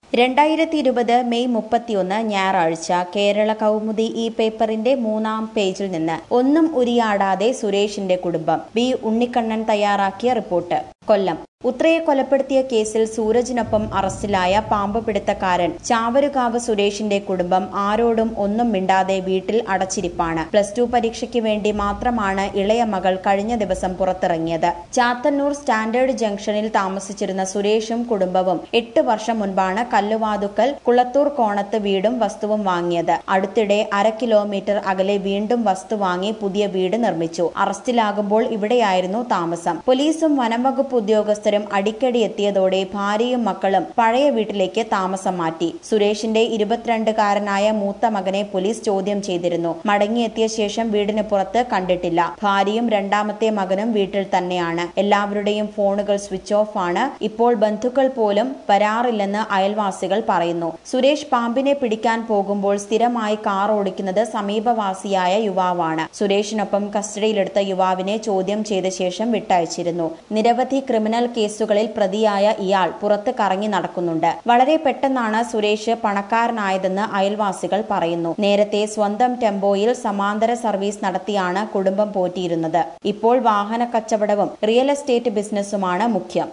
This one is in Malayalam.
രണ്ടായിരത്തി ഇരുപത് മെയ് മുപ്പത്തിയൊന്ന് ഞായറാഴ്ച കേരള കൗമുദി ഈ പേപ്പറിന്റെ മൂന്നാം പേജിൽ നിന്ന് ഒന്നും ഉരിയാടാതെ സുരേഷിന്റെ കുടുംബം ബി ഉണ്ണിക്കണ്ണൻ തയ്യാറാക്കിയ റിപ്പോർട്ട് കൊല്ലം ഉത്രയെ കൊലപ്പെടുത്തിയ കേസിൽ സൂരജിനൊപ്പം അറസ്റ്റിലായ പാമ്പ് പിടുത്തക്കാരൻ ചാവരുകാവ് സുരേഷിന്റെ കുടുംബം ആരോടും ഒന്നും മിണ്ടാതെ വീട്ടിൽ അടച്ചിരിപ്പാണ് പ്ലസ് ടു പരീക്ഷയ്ക്ക് വേണ്ടി മാത്രമാണ് ഇളയ മകൾ കഴിഞ്ഞ ദിവസം പുറത്തിറങ്ങിയത് ചാത്തന്നൂർ സ്റ്റാൻഡേർഡ് ജംഗ്ഷനിൽ താമസിച്ചിരുന്ന സുരേഷും കുടുംബവും എട്ട് വർഷം മുൻപാണ് കല്ലുവാതുക്കൽ കുളത്തൂർ കോണത്ത് വീടും വസ്തുവും വാങ്ങിയത് അടുത്തിടെ അര കിലോമീറ്റർ അകലെ വീണ്ടും വസ്തു വാങ്ങി പുതിയ വീട് നിർമ്മിച്ചു അറസ്റ്റിലാകുമ്പോൾ ഇവിടെയായിരുന്നു താമസം പോലീസും വനംവകുപ്പ് ഉദ്യോഗസ്ഥരും അടിക്കടി എത്തിയതോടെ ഭാര്യയും മക്കളും പഴയ വീട്ടിലേക്ക് താമസം മാറ്റി സുരേഷിന്റെ ഇരുപത്തിരണ്ടുകാരനായ മൂത്ത മകനെ പോലീസ് ചോദ്യം ചെയ്തിരുന്നു മടങ്ങിയെത്തിയ ശേഷം വീടിന് പുറത്ത് കണ്ടിട്ടില്ല ഭാര്യയും രണ്ടാമത്തെ മകനും വീട്ടിൽ തന്നെയാണ് എല്ലാവരുടെയും ഫോണുകൾ സ്വിച്ച് ഓഫ് ആണ് ഇപ്പോൾ ബന്ധുക്കൾ പോലും വരാറില്ലെന്ന് അയൽവാസികൾ പറയുന്നു സുരേഷ് പാമ്പിനെ പിടിക്കാൻ പോകുമ്പോൾ സ്ഥിരമായി കാർ ഓടിക്കുന്നത് സമീപവാസിയായ യുവാവാണ് സുരേഷിനൊപ്പം കസ്റ്റഡിയിലെടുത്ത യുവാവിനെ ചോദ്യം ചെയ്ത ശേഷം വിട്ടയച്ചിരുന്നു നിരവധി ക്രിമിനൽ കേസുകളിൽ പ്രതിയായ ഇയാൾ പുറത്ത് കറങ്ങി നടക്കുന്നുണ്ട് വളരെ പെട്ടെന്നാണ് സുരേഷ് പണക്കാരനായതെന്ന് അയൽവാസികൾ പറയുന്നു നേരത്തെ സ്വന്തം ടെമ്പോയിൽ സമാന്തര സർവീസ് നടത്തിയാണ് കുടുംബം പോറ്റിയിരുന്നത് ഇപ്പോൾ വാഹന കച്ചവടവും റിയൽ എസ്റ്റേറ്റ് ബിസിനസ്സുമാണ് മുഖ്യം